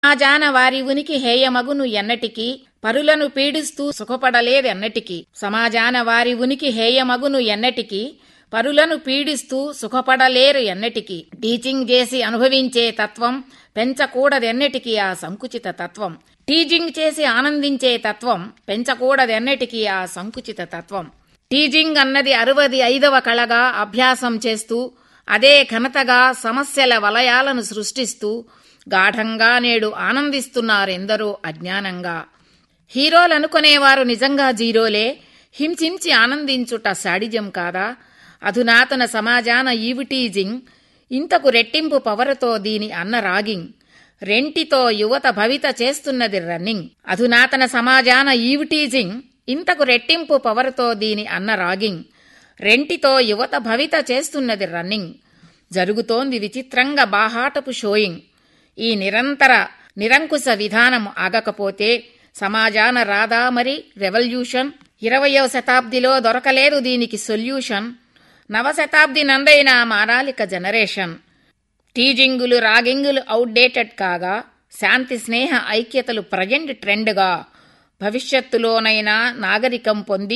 సమాజాన వారి ఉనికి హేయమగును ఎన్నటికి పరులను పీడిస్తూ సుఖపడలేదెన్నటికి సమాజాన వారి ఉనికి హేయమగును ఎన్నటికి పరులను పీడిస్తూ సుఖపడలేరు ఎన్నటికి టీచింగ్ చేసి అనుభవించే తత్వం పెంచకూడదెన్నటికి ఆ సంకుచిత తత్వం టీజింగ్ చేసి ఆనందించే తత్వం పెంచకూడదెన్నటికి ఆ సంకుచిత తత్వం టీజింగ్ అన్నది అరవది ఐదవ కళగా అభ్యాసం చేస్తూ అదే ఘనతగా సమస్యల వలయాలను సృష్టిస్తూ గాఢంగా నేడు ఆనందిస్తున్నారెందరో అజ్ఞానంగా హీరోలనుకునేవారు నిజంగా జీరోలే హింసించి ఆనందించుట శాడిజం కాదా అధునాతన సమాజాన ఈవిటీజింగ్ ఇంతకు రెట్టింపు పవరుతో దీని అన్న రాగింగ్ రెంటితో యువత భవిత చేస్తున్నది రన్నింగ్ అధునాతన సమాజాన ఈవిటీజింగ్ ఇంతకు రెట్టింపు పవరుతో దీని అన్న రాగింగ్ రెంటితో యువత భవిత చేస్తున్నది రన్నింగ్ జరుగుతోంది విచిత్రంగా బాహాటపు షోయింగ్ ఈ నిరంతర నిరంకుశ విధానం ఆగకపోతే సమాజాన రాదా మరి రెవల్యూషన్ ఇరవయో శతాబ్దిలో దొరకలేదు దీనికి సొల్యూషన్ నవశతాబ్ది నందైన మారాలిక జనరేషన్ టీజింగులు రాగింగులు అవుట్డేటెడ్ కాగా శాంతి స్నేహ ఐక్యతలు ప్రజెంట్ ట్రెండ్గా భవిష్యత్తులోనైనా నాగరికం పొంది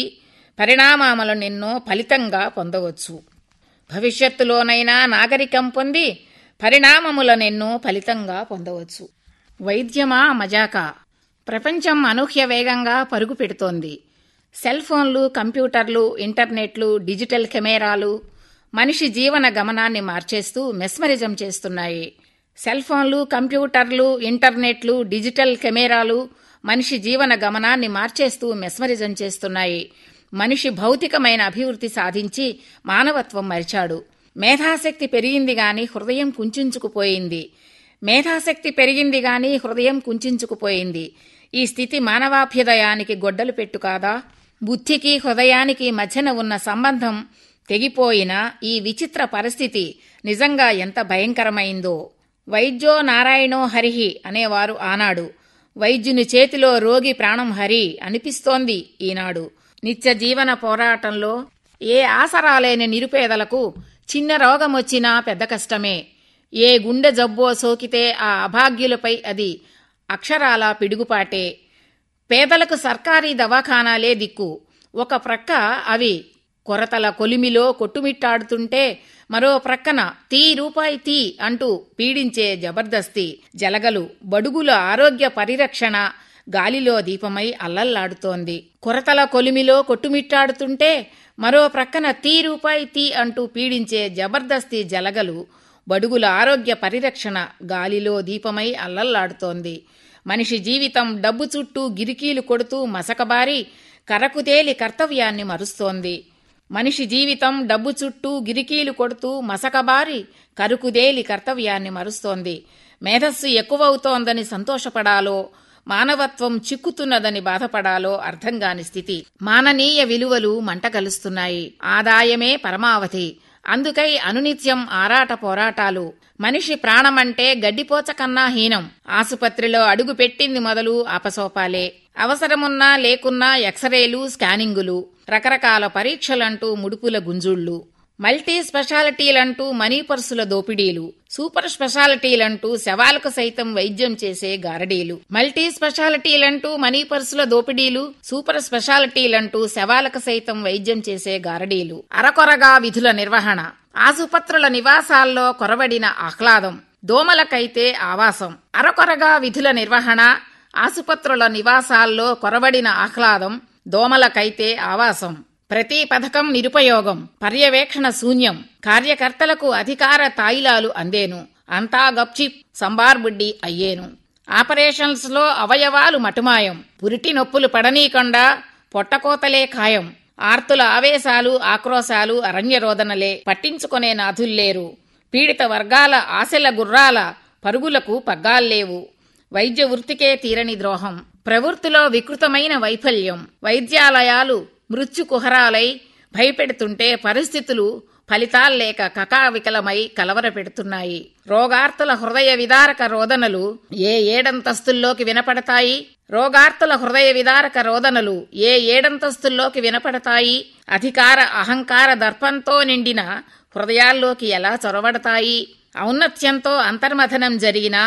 పరిణామాలను ఫలితంగా పొందవచ్చు భవిష్యత్తులోనైనా నాగరికం పొంది పరిణామములనెన్నో ఫలితంగా పొందవచ్చు వైద్యమా మజాకా ప్రపంచం అనూహ్య వేగంగా పరుగు పెడుతోంది సెల్ ఫోన్లు కంప్యూటర్లు ఇంటర్నెట్లు డిజిటల్ కెమెరాలు మనిషి జీవన గమనాన్ని మార్చేస్తూ మెస్మరిజం చేస్తున్నాయి సెల్ ఫోన్లు కంప్యూటర్లు ఇంటర్నెట్లు డిజిటల్ కెమెరాలు మనిషి జీవన గమనాన్ని మార్చేస్తూ మెస్మరిజం చేస్తున్నాయి మనిషి భౌతికమైన అభివృద్ధి సాధించి మానవత్వం మరిచాడు మేధాశక్తి పెరిగింది గాని హృదయం కుంచుకుపోయింది మేధాశక్తి పెరిగింది గాని హృదయం కుంచుకుపోయింది ఈ స్థితి మానవాభ్యుదయానికి గొడ్డలు పెట్టు కాదా బుద్ధికి హృదయానికి మధ్యన ఉన్న సంబంధం తెగిపోయిన ఈ విచిత్ర పరిస్థితి నిజంగా ఎంత భయంకరమైందో వైద్యో నారాయణో హరిహి అనేవారు ఆనాడు వైద్యుని చేతిలో రోగి ప్రాణం హరి అనిపిస్తోంది ఈనాడు నిత్య జీవన పోరాటంలో ఏ ఆసరాలేని నిరుపేదలకు చిన్న రోగం వచ్చినా పెద్ద కష్టమే ఏ గుండె జబ్బో సోకితే ఆ అభాగ్యులపై అది అక్షరాల పిడుగుపాటే పేదలకు సర్కారీ దవాఖానాలే దిక్కు ఒక ప్రక్క అవి కొరతల కొలిమిలో కొట్టుమిట్టాడుతుంటే మరో ప్రక్కన తీ రూపాయి తీ అంటూ పీడించే జబర్దస్తి జలగలు బడుగుల ఆరోగ్య పరిరక్షణ గాలిలో దీపమై అల్లల్లాడుతోంది కొరతల కొలిమిలో కొట్టుమిట్టాడుతుంటే మరో ప్రక్కన తీ రూపాయి తీ అంటూ పీడించే జబర్దస్తి జలగలు బడుగుల ఆరోగ్య పరిరక్షణ గాలిలో దీపమై అల్లల్లాడుతోంది మనిషి జీవితం డబ్బు చుట్టూ గిరికీలు కొడుతూ మసకబారి కరకుతేలి కర్తవ్యాన్ని మరుస్తోంది మనిషి జీవితం డబ్బు చుట్టూ గిరికీలు కొడుతూ మసకబారి కరుకుదేలి కర్తవ్యాన్ని మరుస్తోంది మేధస్సు ఎక్కువవుతోందని సంతోషపడాలో మానవత్వం చిక్కుతున్నదని బాధపడాలో అర్థంగాని స్థితి మాననీయ విలువలు మంట కలుస్తున్నాయి ఆదాయమే పరమావధి అందుకై అనునిత్యం ఆరాట పోరాటాలు మనిషి ప్రాణమంటే గడ్డిపోచ కన్నా హీనం ఆసుపత్రిలో అడుగు పెట్టింది మొదలు అపసోపాలే అవసరమున్నా లేకున్నా ఎక్స్రేలు స్కానింగులు రకరకాల పరీక్షలంటూ ముడుపుల గుంజుళ్ళు మల్టీ స్పెషాలిటీలంటూ మనీ పర్సుల దోపిడీలు సూపర్ స్పెషాలిటీలంటూ శవాలకు సైతం వైద్యం చేసే గారడీలు మల్టీ స్పెషాలిటీలంటూ మనీ పర్సుల దోపిడీలు సూపర్ స్పెషాలిటీలంటూ శవాలకు సైతం వైద్యం చేసే గారడీలు అరకొరగా విధుల నిర్వహణ ఆసుపత్రుల నివాసాల్లో కొరవడిన ఆహ్లాదం దోమలకైతే ఆవాసం అరకొరగా విధుల నిర్వహణ ఆసుపత్రుల నివాసాల్లో కొరవడిన ఆహ్లాదం దోమలకైతే ఆవాసం ప్రతి పథకం నిరుపయోగం పర్యవేక్షణ శూన్యం కార్యకర్తలకు అధికార తాయిలాలు అందేను అంతా గప్చిప్ సంబార్బుడ్డి అయ్యేను ఆపరేషన్స్ లో అవయవాలు మటుమాయం పురిటి నొప్పులు పడనీకుండా పొట్టకోతలే ఖాయం ఆర్తుల ఆవేశాలు ఆక్రోశాలు అరణ్యరోదనలే పట్టించుకునే నాథుల్లేరు పీడిత వర్గాల ఆశల గుర్రాల పరుగులకు పగ్గాల్లేవు వైద్య వృత్తికే తీరని ద్రోహం ప్రవృత్తిలో వికృతమైన వైఫల్యం వైద్యాలయాలు మృత్యుకుహరాలై భయపెడుతుంటే పరిస్థితులు ఫలితాల్లేక కకావికలమై కలవరపెడుతున్నాయి రోగార్తుల హృదయ విదారక రోదనలు ఏ ఏడంతస్తుల్లోకి వినపడతాయి రోగార్తుల హృదయ విదారక రోదనలు ఏ ఏడంతస్తుల్లోకి వినపడతాయి అధికార అహంకార దర్పంతో నిండిన హృదయాల్లోకి ఎలా చొరబడతాయి ఔన్నత్యంతో అంతర్మథనం జరిగిన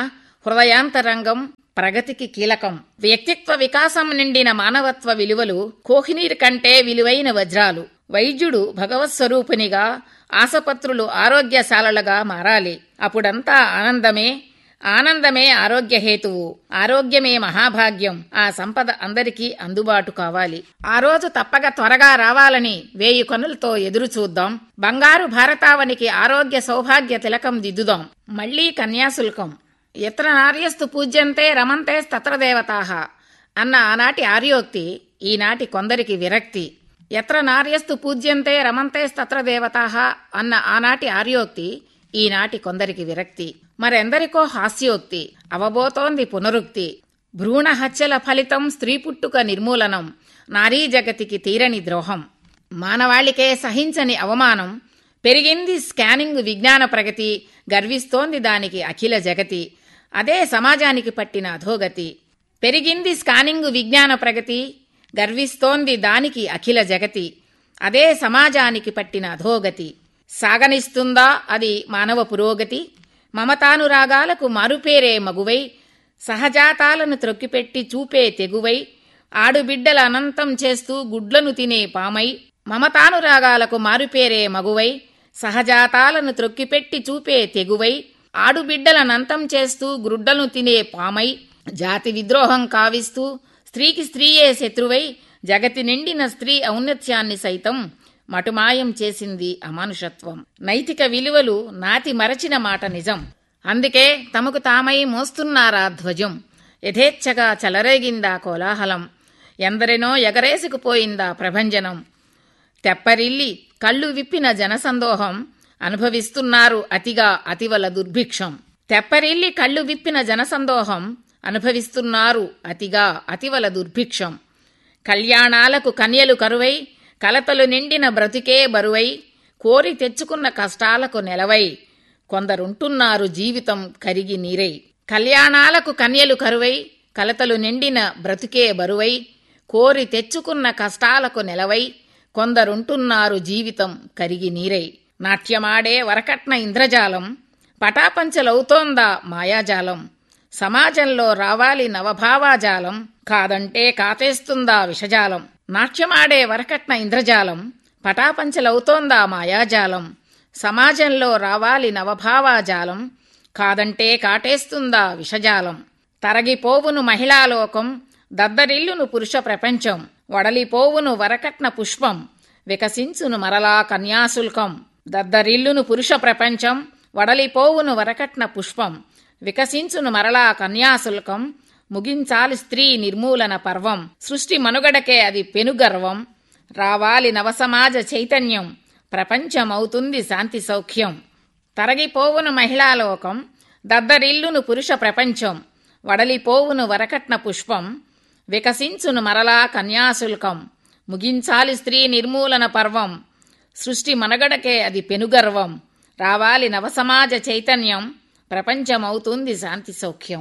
హృదయాంతరంగం ప్రగతికి కీలకం వ్యక్తిత్వ వికాసం నిండిన మానవత్వ విలువలు కోహినీర్ కంటే విలువైన వజ్రాలు వైద్యుడు భగవత్ స్వరూపునిగా ఆసపత్రులు ఆరోగ్యశాలలుగా మారాలి అప్పుడంతా ఆనందమే ఆనందమే ఆరోగ్యహేతువు ఆరోగ్యమే మహాభాగ్యం ఆ సంపద అందరికీ అందుబాటు కావాలి ఆ రోజు తప్పక త్వరగా రావాలని వేయి కనులతో ఎదురు చూద్దాం బంగారు భారతావనికి ఆరోగ్య సౌభాగ్య తిలకం దిద్దుదాం మళ్లీ కన్యాశుల్కం ఎత్ర నార్యస్తు పూజ్యంతే రమంతే స్తత్ర దేవతాహ అన్న ఆనాటి ఆర్యోక్తి ఈనాటి కొందరికి విరక్తి ఎత్ర నార్యస్తు పూజ్యంతే రమంతే స్తత్ర దేవతాహ అన్న ఆనాటి ఆర్యోక్తి ఈనాటి కొందరికి విరక్తి మరెందరికో హాస్యోక్తి అవబోతోంది పునరుక్తి భ్రూణ హత్యల ఫలితం స్త్రీ పుట్టుక నిర్మూలనం నారీ జగతికి తీరని ద్రోహం మానవాళికే సహించని అవమానం పెరిగింది స్కానింగ్ విజ్ఞాన ప్రగతి గర్విస్తోంది దానికి అఖిల జగతి అదే సమాజానికి పట్టిన అధోగతి పెరిగింది స్కానింగ్ విజ్ఞాన ప్రగతి గర్విస్తోంది దానికి అఖిల జగతి అదే సమాజానికి పట్టిన అధోగతి సాగనిస్తుందా అది మానవ పురోగతి మమతానురాగాలకు మారుపేరే మగువై సహజాతాలను త్రొక్కిపెట్టి చూపే తెగువై ఆడుబిడ్డల అనంతం చేస్తూ గుడ్లను తినే పామై మమతానురాగాలకు మారుపేరే మగువై సహజాతాలను త్రొక్కిపెట్టి చూపే తెగువై ఆడుబిడ్డలనంతం చేస్తూ గుడ్డలను తినే పామై జాతి విద్రోహం కావిస్తూ స్త్రీకి స్త్రీయే శత్రువై జగతి నిండిన స్త్రీ ఔన్నత్యాన్ని సైతం మటుమాయం చేసింది అమానుషత్వం నైతిక విలువలు నాతి మరచిన మాట నిజం అందుకే తమకు తామై మోస్తున్నారా ధ్వజం యథేచ్ఛగా చెలరేగిందా కోలాహలం ఎందరినో ఎగరేసుకుపోయిందా ప్రభంజనం తెప్పరిల్లి కళ్ళు విప్పిన జనసందోహం అనుభవిస్తున్నారు అతిగా అతివల దుర్భిక్షం తెప్పరిల్లి కళ్ళు విప్పిన జనసందోహం అనుభవిస్తున్నారు అతిగా అతివల దుర్భిక్షం కళ్యాణాలకు కన్యలు కరువై కలతలు నిండిన బ్రతుకే బరువై కోరి తెచ్చుకున్న కష్టాలకు నెలవై కొందరుంటున్నారు జీవితం కరిగి నీరై కళ్యాణాలకు కన్యలు కరువై కలతలు నిండిన బ్రతుకే బరువై కోరి తెచ్చుకున్న కష్టాలకు నెలవై కొందరుంటున్నారు జీవితం కరిగి నీరై నాట్యమాడే వరకట్న ఇంద్రజాలం పటాపంచలవుతోందా మాయాజాలం సమాజంలో రావాలి నవభావాజాలం కాదంటే కాతేస్తుందా విషజాలం నాట్యమాడే వరకట్న ఇంద్రజాలం పటాపంచలవుతోందా మాయాజాలం సమాజంలో రావాలి నవభావాజాలం కాదంటే కాటేస్తుందా విషజాలం తరగిపోవును మహిళాలోకం దద్దరిల్లును పురుష ప్రపంచం వడలిపోవును వరకట్న పుష్పం వికసించును మరలా కన్యాశుల్కం దద్దరిల్లును పురుష ప్రపంచం వడలిపోవును వరకట్న పుష్పం వికసించును మరలా కన్యాశుల్కం ముగించాలి స్త్రీ నిర్మూలన పర్వం సృష్టి మనుగడకే అది పెనుగర్వం రావాలి నవసమాజ చైతన్యం ప్రపంచమవుతుంది శాంతి సౌఖ్యం తరగిపోవును మహిళాలోకం దద్దరిల్లును పురుష ప్రపంచం వడలిపోవును వరకట్న పుష్పం వికసించును మరలా కన్యాశుల్కం ముగించాలి స్త్రీ నిర్మూలన పర్వం సృష్టి మనగడకే అది పెనుగర్వం రావాలి నవసమాజ చైతన్యం ప్రపంచమవుతుంది శాంతి సౌఖ్యం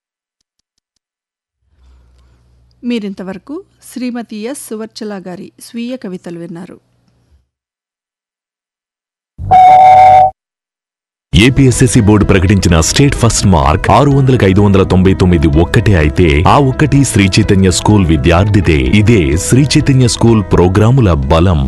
మీరింతవరకు శ్రీమతి ఎస్ సువర్చల గారి స్వీయ కవితలు విన్నారు ఏపీఎస్ఎస్సీ బోర్డు ప్రకటించిన స్టేట్ ఫస్ట్ మార్క్ ఆరు వందలకు ఐదు వందల తొంభై తొమ్మిది ఒక్కటే అయితే ఆ ఒక్కటి శ్రీ చైతన్య స్కూల్ విద్యార్థిదే ఇదే శ్రీ చైతన్య స్కూల్ ప్రోగ్రాముల బలం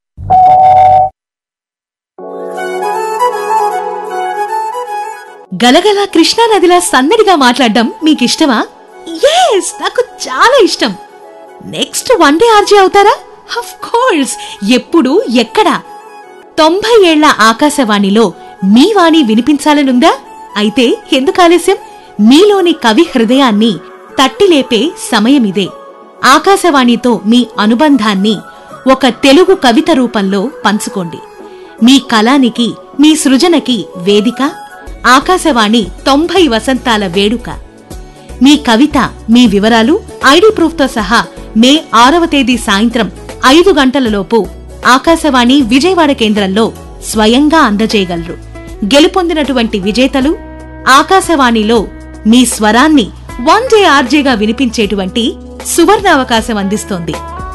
గలగల కృష్ణానదిలా సన్నడిగా మాట్లాడడం మీకిష్టమా ఎస్ నాకు చాలా ఇష్టం నెక్స్ట్ వన్ డే ఆర్జే అవుతారా అఫ్ కోర్స్ ఎప్పుడు ఎక్కడ తొంభై ఏళ్ల ఆకాశవాణిలో మీ వాణి వినిపించాలనుందా అయితే ఎందుకు ఆలస్యం మీలోని కవి హృదయాన్ని తట్టిలేపే సమయమిదే ఆకాశవాణితో మీ అనుబంధాన్ని ఒక తెలుగు కవిత రూపంలో పంచుకోండి మీ కళానికి మీ సృజనకి వేదిక ఆకాశవాణి తొంభై వసంతాల వేడుక మీ కవిత మీ వివరాలు ఐడి ప్రూఫ్తో సహా మే ఆరవ తేదీ సాయంత్రం ఐదు గంటలలోపు ఆకాశవాణి విజయవాడ కేంద్రంలో స్వయంగా అందజేయగలరు గెలుపొందినటువంటి విజేతలు ఆకాశవాణిలో మీ స్వరాన్ని వన్ డే ఆర్జేగా వినిపించేటువంటి సువర్ణ అవకాశం అందిస్తోంది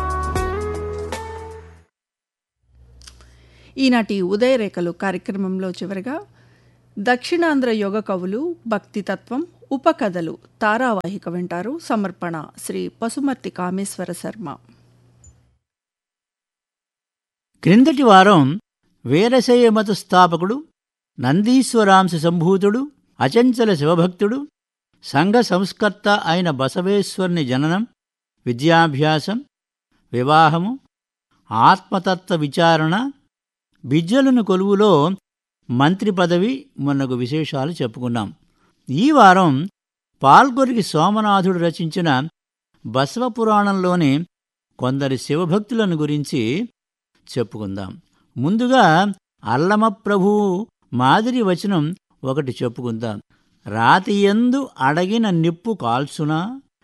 ఈనాటి ఉదయరేఖలు కార్యక్రమంలో చివరగా దక్షిణాంధ్ర యోగ కవులు భక్తితత్వం ఉపకథలు తారావాహిక వింటారు సమర్పణ శ్రీ పశుమర్తి కామేశ్వర శర్మ క్రిందటి వారం వీరశైవ మత స్థాపకుడు నందీశ్వరాంశ సంభూతుడు అచంచల శివభక్తుడు సంఘ సంస్కర్త అయిన బసవేశ్వరుని జననం విద్యాభ్యాసం వివాహము ఆత్మతత్వ విచారణ బిజ్జలుని కొలువులో మంత్రి పదవి మొన్నగు విశేషాలు చెప్పుకున్నాం ఈ వారం పాల్గొరికి సోమనాథుడు రచించిన బసవపురాణంలోని కొందరి శివభక్తులను గురించి చెప్పుకుందాం ముందుగా అల్లమ ప్రభువు మాదిరి వచనం ఒకటి చెప్పుకుందాం రాతియందు అడగిన నిప్పు కాల్చునా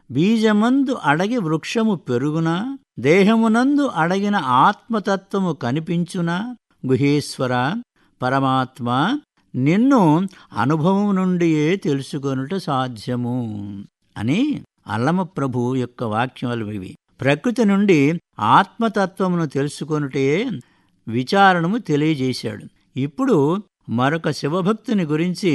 బీజమందు అడగి వృక్షము పెరుగునా దేహమునందు అడగిన ఆత్మతత్వము కనిపించునా గుహేశ్వర పరమాత్మ నిన్ను అనుభవం నుండియే తెలుసుకొనుట సాధ్యము అని అల్లమ ప్రభు యొక్క వాక్యాలు ఇవి ప్రకృతి నుండి ఆత్మతత్వమును తెలుసుకొనుటే విచారణము తెలియజేశాడు ఇప్పుడు మరొక శివభక్తుని గురించి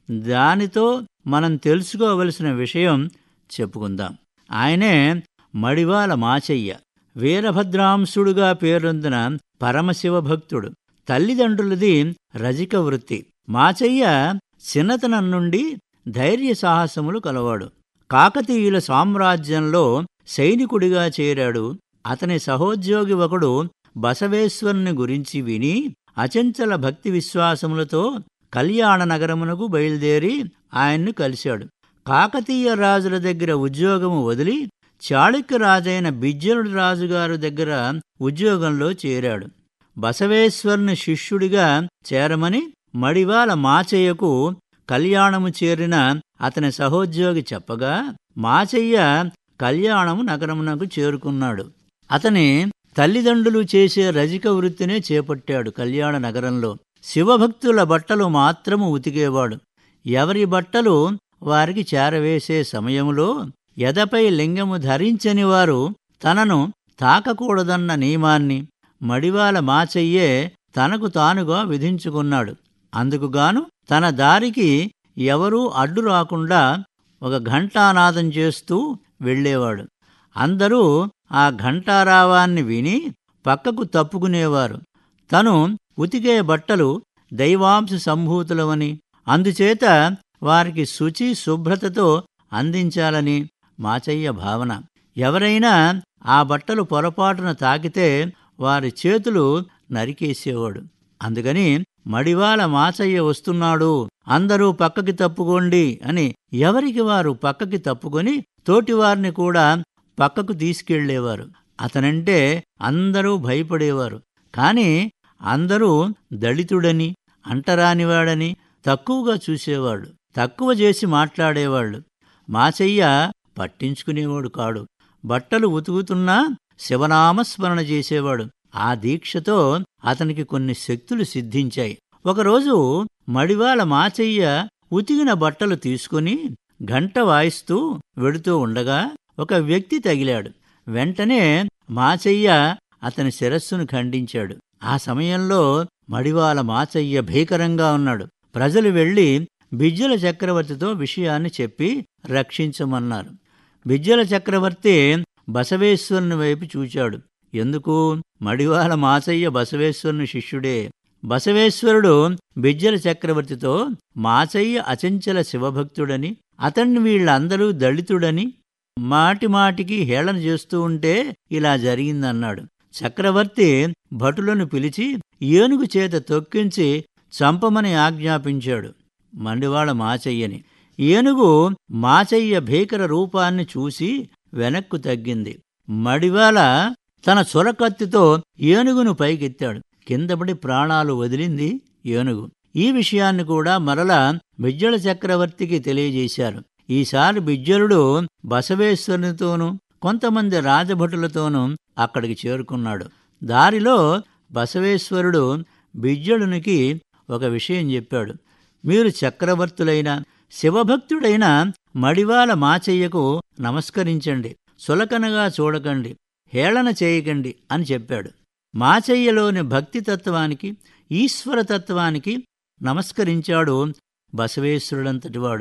దానితో మనం తెలుసుకోవలసిన విషయం చెప్పుకుందాం ఆయనే మడివాల మాచయ్య వీరభద్రాంశుడుగా పేరొందిన పరమశివభక్తుడు తల్లిదండ్రులది రజిక వృత్తి మాచయ్య చిన్నతనం నుండి ధైర్య సాహసములు కలవాడు కాకతీయుల సామ్రాజ్యంలో సైనికుడిగా చేరాడు అతని సహోద్యోగి ఒకడు బసవేశ్వరుని గురించి విని అచంచల భక్తి విశ్వాసములతో కళ్యాణ నగరమునకు బయలుదేరి ఆయన్ను కలిశాడు కాకతీయ రాజుల దగ్గర ఉద్యోగము వదిలి చాళుక్య రాజైన బిజ్జలుడు రాజుగారు దగ్గర ఉద్యోగంలో చేరాడు బసవేశ్వరుని శిష్యుడిగా చేరమని మడివాల మాచయ్యకు కళ్యాణము చేరిన అతని సహోద్యోగి చెప్పగా మాచయ్య కళ్యాణము నగరమునకు చేరుకున్నాడు అతని తల్లిదండ్రులు చేసే రజిక వృత్తినే చేపట్టాడు కళ్యాణ నగరంలో శివభక్తుల బట్టలు మాత్రము ఉతికేవాడు ఎవరి బట్టలు వారికి చేరవేసే సమయములో ఎదపై లింగము ధరించని వారు తనను తాకకూడదన్న నియమాన్ని మడివాల మాచయ్యే తనకు తానుగా విధించుకున్నాడు అందుకుగాను తన దారికి ఎవరూ అడ్డు రాకుండా ఒక ఘంటానాదం చేస్తూ వెళ్ళేవాడు అందరూ ఆ ఘంటారావాన్ని విని పక్కకు తప్పుకునేవారు తను ఉతికే బట్టలు దైవాంశ సంభూతులవని అందుచేత వారికి శుచి శుభ్రతతో అందించాలని మాచయ్య భావన ఎవరైనా ఆ బట్టలు పొరపాటున తాకితే వారి చేతులు నరికేసేవాడు అందుకని మడివాల మాచయ్య వస్తున్నాడు అందరూ పక్కకి తప్పుకోండి అని ఎవరికి వారు పక్కకి తప్పుకొని తోటివారిని కూడా పక్కకు తీసుకెళ్లేవారు అతనంటే అందరూ భయపడేవారు కాని అందరూ దళితుడని అంటరానివాడని తక్కువగా చూసేవాడు తక్కువ చేసి మాట్లాడేవాళ్ళు మాచయ్య పట్టించుకునేవాడు కాడు బట్టలు ఉతుకుతున్నా శివనామస్మరణ చేసేవాడు ఆ దీక్షతో అతనికి కొన్ని శక్తులు సిద్ధించాయి ఒకరోజు మడివాల మాచయ్య ఉతికిన బట్టలు తీసుకుని గంట వాయిస్తూ వెడుతూ ఉండగా ఒక వ్యక్తి తగిలాడు వెంటనే మాచయ్య అతని శిరస్సును ఖండించాడు ఆ సమయంలో మడివాల మాచయ్య భీకరంగా ఉన్నాడు ప్రజలు వెళ్లి బిజ్జల చక్రవర్తితో విషయాన్ని చెప్పి రక్షించమన్నారు బిజ్జల చక్రవర్తి బసవేశ్వరుని వైపు చూచాడు ఎందుకు మడివాల మాచయ్య బసవేశ్వరుని శిష్యుడే బసవేశ్వరుడు బిజ్జల చక్రవర్తితో మాచయ్య అచంచల శివభక్తుడని అతన్ని వీళ్ళందరూ దళితుడని మాటిమాటికి హేళన చేస్తూ ఉంటే ఇలా జరిగిందన్నాడు చక్రవర్తి భటులను పిలిచి ఏనుగు చేత తొక్కించి చంపమని ఆజ్ఞాపించాడు మండివాళ మాచయ్యని ఏనుగు మాచయ్య భీకర రూపాన్ని చూసి వెనక్కు తగ్గింది మడివాల తన చొరకత్తితో ఏనుగును పైకెత్తాడు కిందపడి ప్రాణాలు వదిలింది ఏనుగు ఈ విషయాన్ని కూడా మరలా బిజ్జల చక్రవర్తికి తెలియజేశారు ఈసారి బిజ్జలుడు బసవేశ్వరునితోనూ కొంతమంది రాజభటులతోనూ అక్కడికి చేరుకున్నాడు దారిలో బసవేశ్వరుడు బిజ్జలునికి ఒక విషయం చెప్పాడు మీరు చక్రవర్తులైన శివభక్తుడైన మడివాల మాచయ్యకు నమస్కరించండి సులకనగా చూడకండి హేళన చేయకండి అని చెప్పాడు మాచయ్యలోని భక్తితత్వానికి ఈశ్వరతత్వానికి నమస్కరించాడు బసవేశ్వరుడంతటివాడు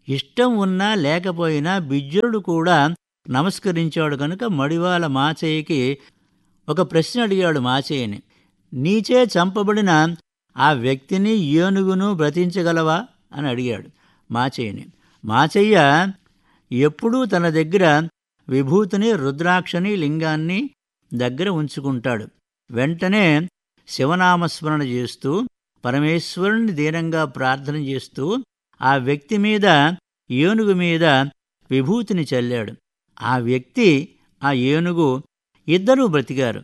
ఇష్టం ఉన్నా లేకపోయినా బిజ్జరుడు కూడా నమస్కరించాడు కనుక మడివాల మాచయ్యకి ఒక ప్రశ్న అడిగాడు మాచయ్యని నీచే చంపబడిన ఆ వ్యక్తిని ఏనుగును బ్రతించగలవా అని అడిగాడు మాచయ్యని మాచయ్య ఎప్పుడూ తన దగ్గర విభూతిని రుద్రాక్షని లింగాన్ని దగ్గర ఉంచుకుంటాడు వెంటనే శివనామస్మరణ చేస్తూ పరమేశ్వరుణ్ణి దీనంగా ప్రార్థన చేస్తూ ఆ వ్యక్తి మీద ఏనుగు మీద విభూతిని చల్లాడు ఆ వ్యక్తి ఆ ఏనుగు ఇద్దరూ బ్రతికారు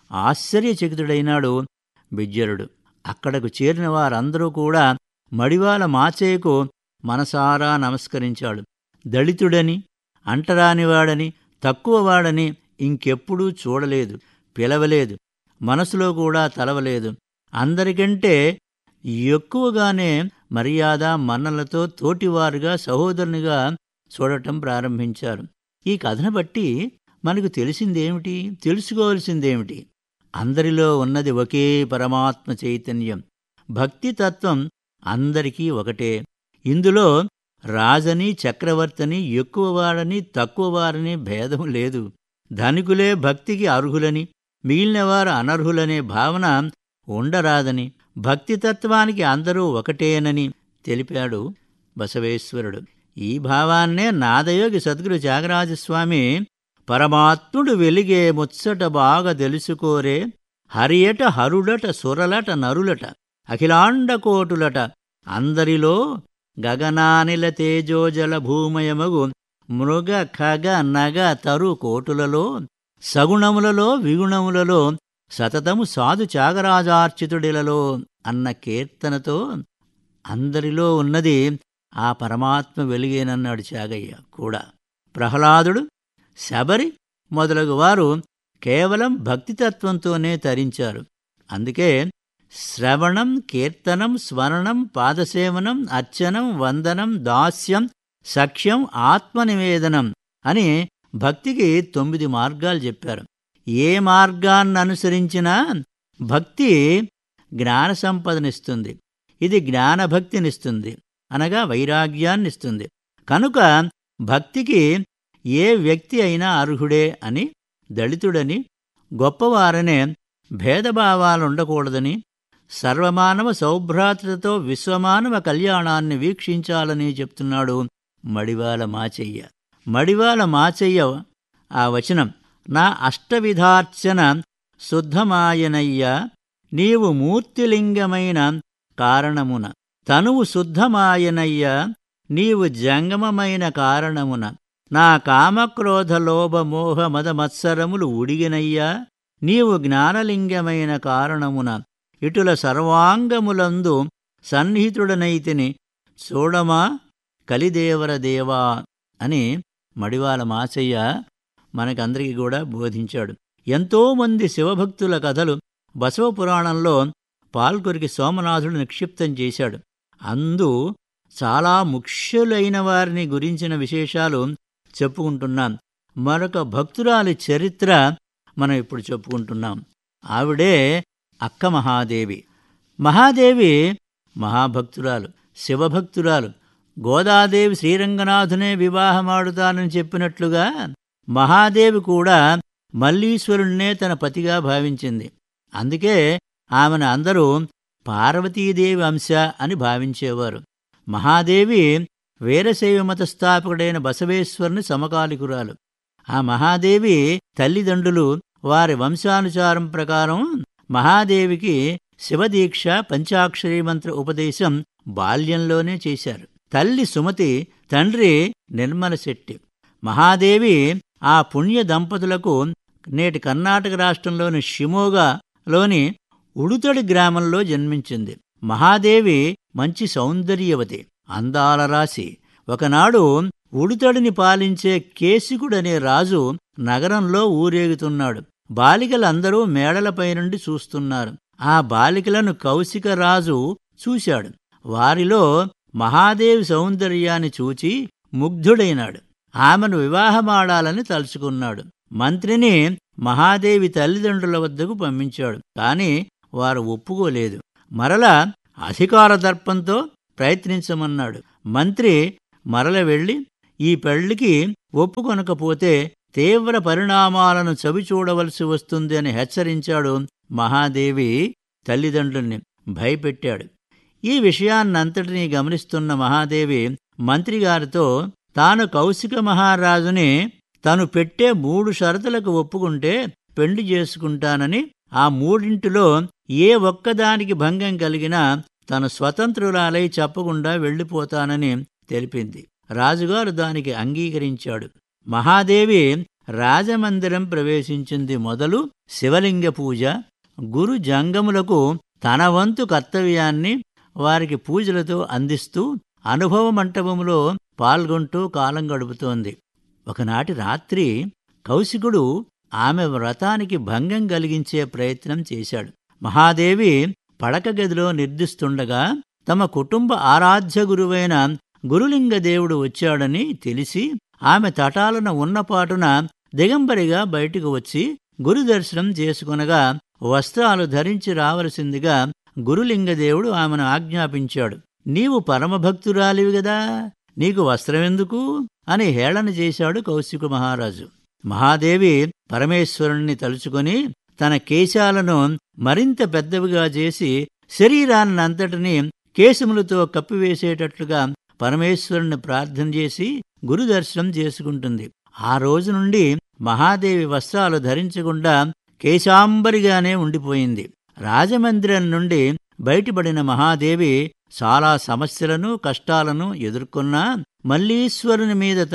ఆశ్చర్యచకితుడైనాడు బిజ్జరుడు అక్కడకు చేరిన వారందరూ కూడా మడివాల మాచయ్యకు మనసారా నమస్కరించాడు దళితుడని అంటరానివాడని తక్కువవాడని ఇంకెప్పుడూ చూడలేదు పిలవలేదు మనసులో కూడా తలవలేదు అందరికంటే ఎక్కువగానే మర్యాద మన్నలతో తోటివారుగా సహోదరునిగా చూడటం ప్రారంభించారు ఈ కథను బట్టి మనకు తెలిసిందేమిటి తెలుసుకోవలసిందేమిటి అందరిలో ఉన్నది ఒకే పరమాత్మ చైతన్యం భక్తి తత్వం అందరికీ ఒకటే ఇందులో రాజని చక్రవర్తిని ఎక్కువవాడని తక్కువవారని భేదం లేదు ధనికులే భక్తికి అర్హులని మిగిలినవారు అనర్హులనే భావన ఉండరాదని భక్తితత్వానికి అందరూ ఒకటేనని తెలిపాడు బసవేశ్వరుడు ఈ భావాన్నే నాదయోగి సద్గురు త్యాగరాజస్వామి పరమాత్ముడు వెలిగే ముచ్చట బాగా తెలుసుకోరే హరియట హరుడట సురలట నరులట అఖిలాండకోటులట అందరిలో గగనానిల తేజోజల భూమయమగు మృగ ఖగ నగ తరు కోటులలో సగుణములలో విగుణములలో సతతము సాధు త్యాగరాజార్చితుడిలలో అన్న కీర్తనతో అందరిలో ఉన్నది ఆ పరమాత్మ వెలిగేనన్నాడు త్యాగయ్య కూడా ప్రహ్లాదుడు శబరి మొదలగు వారు కేవలం భక్తితత్వంతోనే తరించారు అందుకే శ్రవణం కీర్తనం స్మరణం పాదసేవనం అర్చనం వందనం దాస్యం సఖ్యం ఆత్మనివేదనం అని భక్తికి తొమ్మిది మార్గాలు చెప్పారు ఏ మార్గాన్ని అనుసరించినా భక్తి జ్ఞాన సంపదనిస్తుంది ఇది జ్ఞానభక్తినిస్తుంది అనగా వైరాగ్యాన్నిస్తుంది కనుక భక్తికి ఏ వ్యక్తి అయినా అర్హుడే అని దళితుడని గొప్పవారనే భేదభావాలుండకూడదని సర్వమానవ సౌభ్రాతృతో విశ్వమానవ కళ్యాణాన్ని వీక్షించాలని చెప్తున్నాడు మడివాల మాచయ్య మడివాల మాచయ్య ఆ వచనం నా అష్టవిధార్చన శుద్ధమాయనయ్య నీవు మూర్తిలింగమైన కారణమున తనువు శుద్ధమాయనయ్య నీవు జంగమమైన కారణమున నా కామక్రోధ లోభ మోహ మద మత్సరములు ఉడిగినయ్యా నీవు జ్ఞానలింగమైన కారణమున ఇటుల సర్వాంగములందు సన్నిహితుడనైతిని చూడమా కలిదేవర దేవా అని మడివాల మాచయ్య మనకందరికీ కూడా బోధించాడు ఎంతోమంది శివభక్తుల కథలు బసవ పురాణంలో పాల్కొరికి సోమనాథుడు నిక్షిప్తం చేశాడు అందు చాలా ముఖ్యులైన వారిని గురించిన విశేషాలు చెప్పుకుంటున్నాం మరొక భక్తురాలి చరిత్ర మనం ఇప్పుడు చెప్పుకుంటున్నాం ఆవిడే అక్క మహాదేవి మహాదేవి మహాభక్తురాలు శివభక్తురాలు గోదాదేవి శ్రీరంగనాథునే వివాహమాడుతానని చెప్పినట్లుగా మహాదేవి కూడా మల్లీశ్వరుణ్ణే తన పతిగా భావించింది అందుకే ఆమెను అందరూ పార్వతీదేవి అంశ అని భావించేవారు మహాదేవి వీరశైవ మత స్థాపకుడైన బసవేశ్వరుని సమకాలికురాలు ఆ మహాదేవి తల్లిదండ్రులు వారి వంశానుచారం ప్రకారం మహాదేవికి శివదీక్ష పంచాక్షరీ మంత్ర ఉపదేశం బాల్యంలోనే చేశారు తల్లి సుమతి తండ్రి నిర్మల శెట్టి మహాదేవి ఆ పుణ్య దంపతులకు నేటి కర్ణాటక రాష్ట్రంలోని షిమోగాలోని ఉడుతడి గ్రామంలో జన్మించింది మహాదేవి మంచి సౌందర్యవతి అందాల రాశి ఒకనాడు ఉడుతడిని పాలించే కేసికుడనే రాజు నగరంలో ఊరేగుతున్నాడు బాలికలందరూ మేడలపై నుండి చూస్తున్నారు ఆ బాలికలను కౌశిక రాజు చూశాడు వారిలో మహాదేవి సౌందర్యాన్ని చూచి ముగ్ధుడైనాడు ఆమెను వివాహమాడాలని తలుచుకున్నాడు మంత్రిని మహాదేవి తల్లిదండ్రుల వద్దకు పంపించాడు కాని వారు ఒప్పుకోలేదు మరలా అధికార దర్పంతో ప్రయత్నించమన్నాడు మంత్రి మరల వెళ్ళి ఈ పెళ్లికి ఒప్పుకొనకపోతే తీవ్ర పరిణామాలను చవి చూడవలసి వస్తుంది అని హెచ్చరించాడు మహాదేవి తల్లిదండ్రుల్ని భయపెట్టాడు ఈ విషయాన్నంతటినీ గమనిస్తున్న మహాదేవి మంత్రిగారితో తాను కౌశిక మహారాజుని తను పెట్టే మూడు షరతులకు ఒప్పుకుంటే పెళ్లి చేసుకుంటానని ఆ మూడింటిలో ఏ ఒక్కదానికి భంగం కలిగినా తన స్వతంత్రురాలై చెప్పకుండా వెళ్ళిపోతానని తెలిపింది రాజుగారు దానికి అంగీకరించాడు మహాదేవి రాజమందిరం ప్రవేశించింది మొదలు శివలింగ పూజ గురు జంగములకు తన వంతు కర్తవ్యాన్ని వారికి పూజలతో అందిస్తూ అనుభవ మంటపంలో పాల్గొంటూ కాలం గడుపుతోంది ఒకనాటి రాత్రి కౌశికుడు ఆమె వ్రతానికి భంగం కలిగించే ప్రయత్నం చేశాడు మహాదేవి పడక గదిలో నిర్దిస్తుండగా తమ కుటుంబ ఆరాధ్య గురువైన గురులింగదేవుడు వచ్చాడని తెలిసి ఆమె తటాలన ఉన్నపాటున దిగంబరిగా బయటకు వచ్చి గురుదర్శనం చేసుకొనగా వస్త్రాలు ధరించి రావలసిందిగా గురులింగదేవుడు ఆమెను ఆజ్ఞాపించాడు నీవు పరమభక్తురాలివి గదా నీకు వస్త్రమెందుకు అని హేళన చేశాడు కౌశిక మహారాజు మహాదేవి పరమేశ్వరుణ్ణి తలుచుకొని తన కేశాలను మరింత పెద్దవిగా చేసి శరీరాన్నంతటినీ కేశములతో కప్పివేసేటట్లుగా పరమేశ్వరుణ్ణి ప్రార్థన చేసి గురుదర్శనం చేసుకుంటుంది ఆ రోజు నుండి మహాదేవి వస్త్రాలు ధరించకుండా కేశాంబరిగానే ఉండిపోయింది రాజమందిరం నుండి బయటపడిన మహాదేవి చాలా సమస్యలను కష్టాలను ఎదుర్కొన్నా మల్లీశ్వరుని మీదట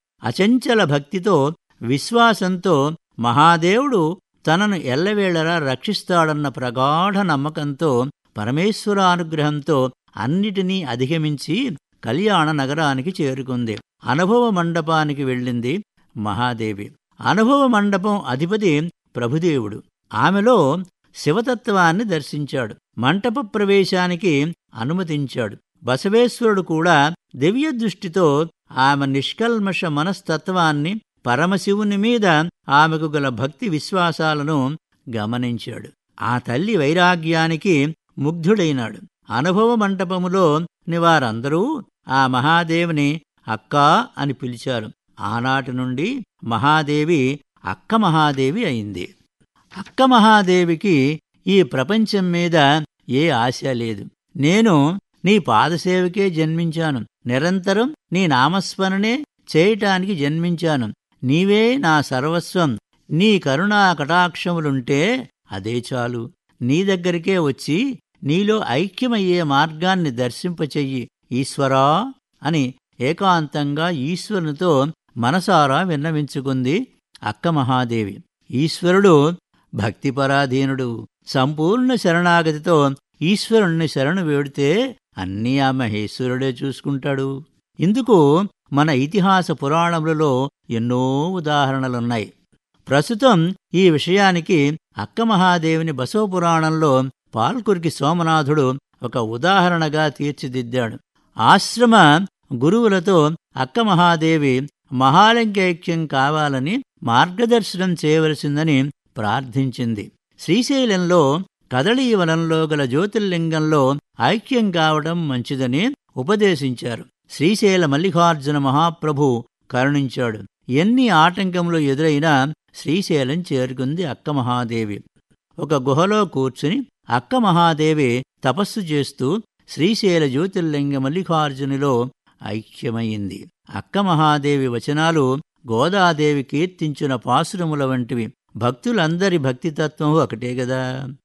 అచంచల భక్తితో విశ్వాసంతో మహాదేవుడు తనను ఎల్లవేళలా రక్షిస్తాడన్న ప్రగాఢ నమ్మకంతో పరమేశ్వర అనుగ్రహంతో అన్నిటినీ అధిగమించి కళ్యాణ నగరానికి చేరుకుంది అనుభవ మండపానికి వెళ్ళింది మహాదేవి అనుభవ మండపం అధిపతి ప్రభుదేవుడు ఆమెలో శివతత్వాన్ని దర్శించాడు మంటప ప్రవేశానికి అనుమతించాడు బసవేశ్వరుడు కూడా దివ్య దృష్టితో ఆమె నిష్కల్మష మనస్తత్వాన్ని పరమశివుని మీద ఆమెకు గల భక్తి విశ్వాసాలను గమనించాడు ఆ తల్లి వైరాగ్యానికి ముగ్ధుడైనాడు అనుభవ మంటపములో నివారందరూ ఆ మహాదేవిని అక్కా అని పిలిచారు ఆనాటి నుండి మహాదేవి అక్క మహాదేవి అయింది అక్క మహాదేవికి ఈ ప్రపంచం మీద ఏ ఆశ లేదు నేను నీ పాదసేవకే జన్మించాను నిరంతరం నీ నామస్మరణే చేయటానికి జన్మించాను నీవే నా సర్వస్వం నీ కరుణా కటాక్షములుంటే అదే చాలు నీ దగ్గరికే వచ్చి నీలో ఐక్యమయ్యే మార్గాన్ని దర్శింపచెయ్యి ఈశ్వరా అని ఏకాంతంగా ఈశ్వరునితో మనసారా విన్నవించుకుంది అక్క మహాదేవి ఈశ్వరుడు భక్తిపరాధీనుడు సంపూర్ణ శరణాగతితో ఈశ్వరుణ్ణి శరణు వేడితే అన్నీ ఆ మహేశ్వరుడే చూసుకుంటాడు ఇందుకు మన ఇతిహాస పురాణములలో ఎన్నో ఉదాహరణలున్నాయి ప్రస్తుతం ఈ విషయానికి అక్క మహాదేవిని బసవ పురాణంలో పాల్కురికి సోమనాథుడు ఒక ఉదాహరణగా తీర్చిదిద్దాడు ఆశ్రమ గురువులతో అక్క మహాదేవి మహాలింగైక్యం కావాలని మార్గదర్శనం చేయవలసిందని ప్రార్థించింది శ్రీశైలంలో కదళీవనంలో గల జ్యోతిర్లింగంలో ఐక్యం కావడం మంచిదని ఉపదేశించారు శ్రీశైల మల్లికార్జున మహాప్రభు కరుణించాడు ఎన్ని ఆటంకములు ఎదురైనా శ్రీశైలం చేరుకుంది అక్క మహాదేవి ఒక గుహలో కూర్చుని అక్క మహాదేవి తపస్సు చేస్తూ శ్రీశైల జ్యోతిర్లింగ మల్లికార్జునిలో ఐక్యమైంది అక్క మహాదేవి వచనాలు గోదాదేవి కీర్తించిన పాసురముల వంటివి భక్తులందరి భక్తితత్వం ఒకటే గదా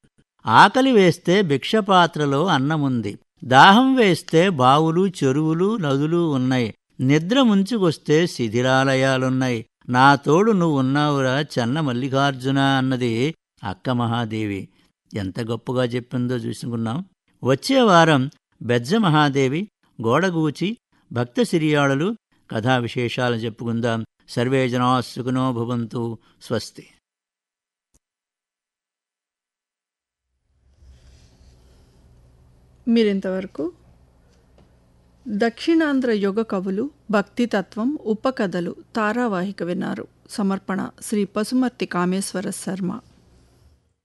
ఆకలి వేస్తే భిక్షపాత్రలో అన్నముంది దాహం వేస్తే బావులు చెరువులు నదులు ఉన్నాయి నిద్ర ముంచుకొస్తే శిథిలాలయాలున్నాయి నా తోడు నువ్వున్నావురా చెన్న మల్లికార్జున అన్నది అక్క మహాదేవి ఎంత గొప్పగా చెప్పిందో చూసుకున్నాం వచ్చే వారం బెజ్జ మహాదేవి గోడగూచి భక్త సిరియాళులు కథా విశేషాలు చెప్పుకుందాం సర్వే జనా సుఖనో భవంతు స్వస్తి మీరింతవరకు దక్షిణాంధ్ర యుగ కవులు భక్తితత్వం ఉపకథలు తారావాహిక విన్నారు సమర్పణ శ్రీ పసుమర్తి కామేశ్వర శర్మ